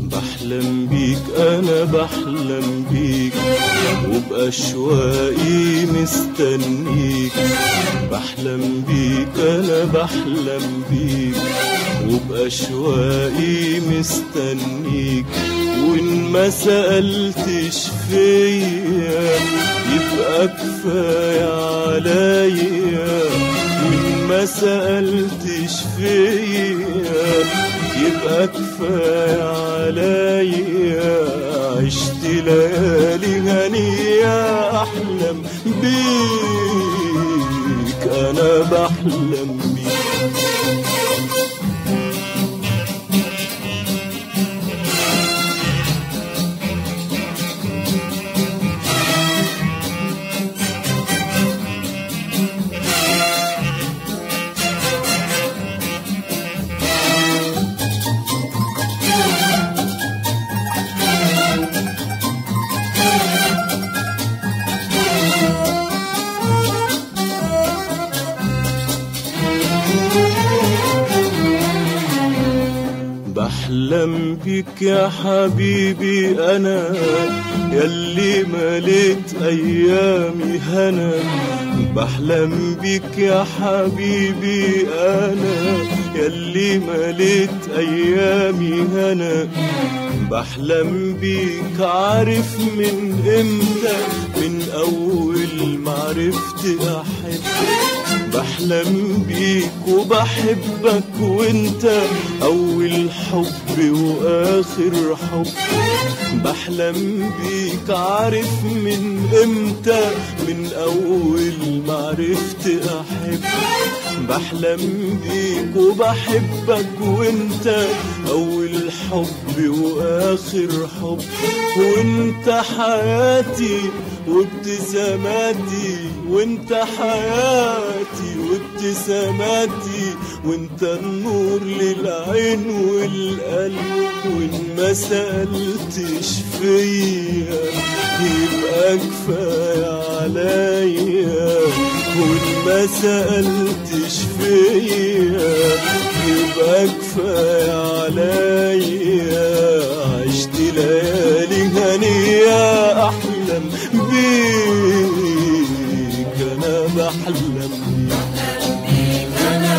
بحلم بيك انا بحلم بيك وبأشواقي مستنيك بحلم بيك انا بحلم بيك وبأشواقي مستنيك وإن ما سألتش فيا يبقى كفاية عليا وإن ما سألتش فيا يبقى كفاية عليا عشت ليالي هنية أحلم بيك أنا بحلم بيك بحلم بيك يا حبيبي انا يلي مليت ايامي هنا بحلم بيك يا حبيبي انا يلي مليت ايامي هنا بحلم بيك عارف من امتى من اول ما عرفت احبك بحلم بيك وبحبك وانت اول حب واخر حب بحلم بيك عارف من امتى من اول ما عرفت احب بحلم بيك وبحبك وانت اول حب واخر حب وانت حياتي وابتساماتي وانت حياتي وابتساماتي وانت النور للعين والقلب وان ما سألتش فيا يبقى كفاية عليا وان ما سألتش فيا يبقى كفاية عليا عشت ليالي هنية أحلم بيك أنا بحلم بيك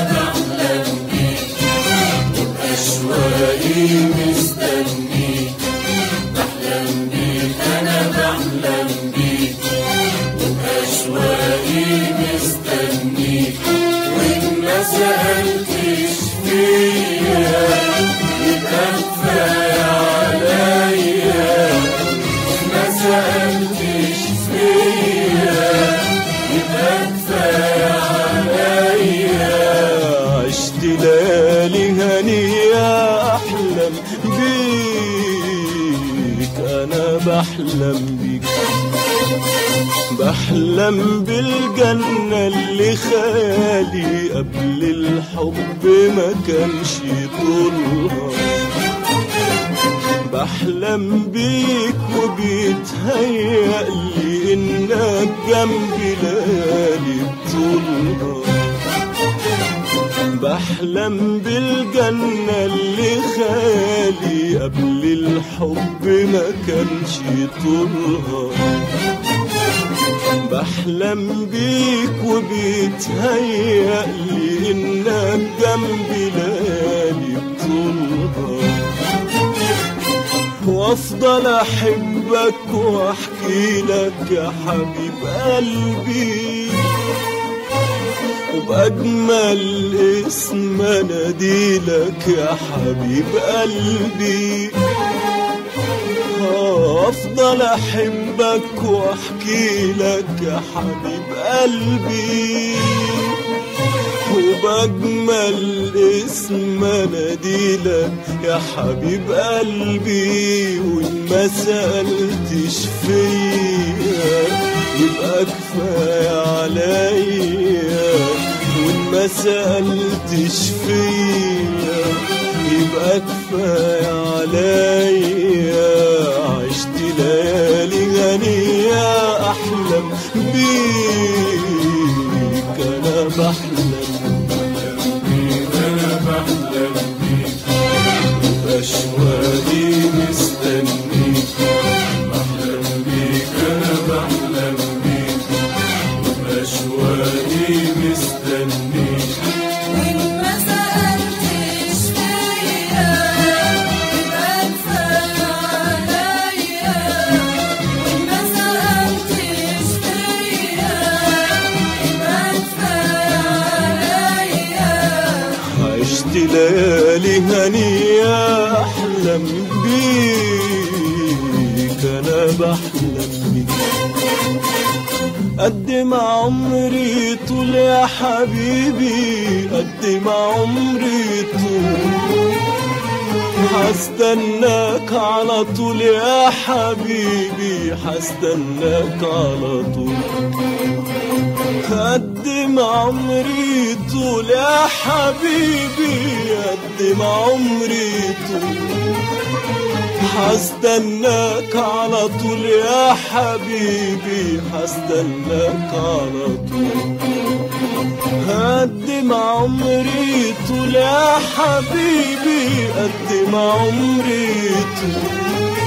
أشواقي مستنيك بحلم بيك أنا بحلم بيك وبأشواقي مستنيك وإن ما سألتش فيا يبقى كفاية عليا وإن ما سألتش فيا يبقى كفاية عليا عشت ليالي هنية أحلم بيك أنا بحلم بيك بحلم بالجنة اللي خيالي قبل الحب ما كانش طولها بحلم بيك وبيتهيألي إنك جنبي ليالي طولها بحلم بالجنة اللي خالي قبل الحب ما كانش طولها بحلم بيك وبيتهيألي إنك جنبي ليالي طولها وافضل احبك واحكي لك يا حبيب قلبي وبأجمل اسم اناديلك يا حبيب قلبي آه، افضل احبك واحكي لك يا حبيب قلبي وبأجمل اسم اناديلك يا حبيب قلبي وإن ما سألتش فيا يبقى كفاية عليا وإن ما سألتش فيا يبقى كفاية عليا عشت ليالي غنية أحلم بيك أنا بحلم أنا بحلم بيك بأشواقي بحلم بيك انا بحلم بيك قد ما عمري طول يا حبيبي قد ما عمري طول حستناك على طول يا حبيبي حستناك على طول قد ما عمري طول يا حبيبي قد ما عمري طول حستناك على طول يا حبيبي حستناك على طول قد ما عمري طول يا حبيبي قد ما عمري طول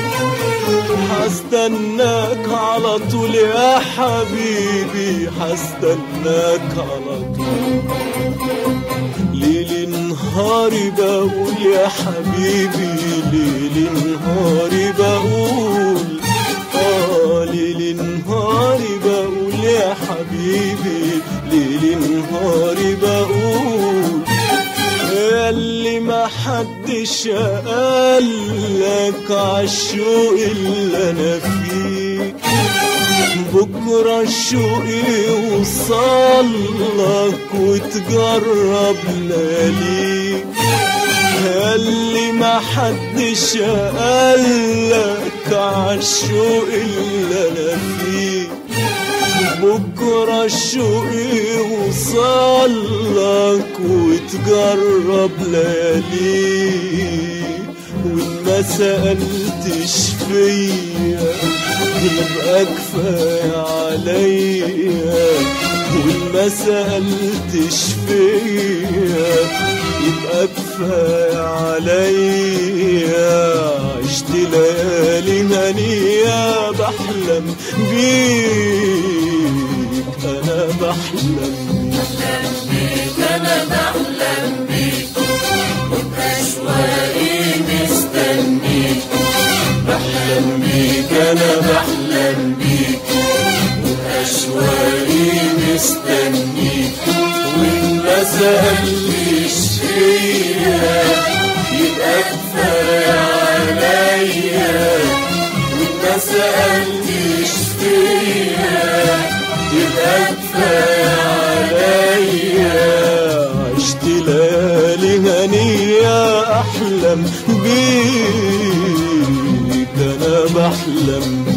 حستناك على طول يا حبيبي حستناك على طول ليل نهاري بقول يا حبيبي ليل نهاري بقول اه ليل نهاري بقول يا حبيبي ليل نهاري بقول اللي ما حدش قالك عالشوق اللي انا فيه بكرة الشوق يوصلك وتجرب لياليك اللي ما حدش قالك عالشوق اللي انا فيه بكرة الشوق يوصلك وتجرب لياليك وإن ما سألتش فيا يبقى كفاية عليا وإن ما سألتش فيا يبقى كفاية عليا عشت ليالي هنية بحلم بيك أنا بحلم بيك أنا بحلم بيك وبأشواقي مستنيك بحلم بيك أنا بحلم بيك وبأشواقي مستنيك وإن ما سألتش فيا يبقى كفاية عليا وإن ما سألتش فيا يبقى كفاية عليا عشت ليالي هنية أحلم بيك أنا بحلم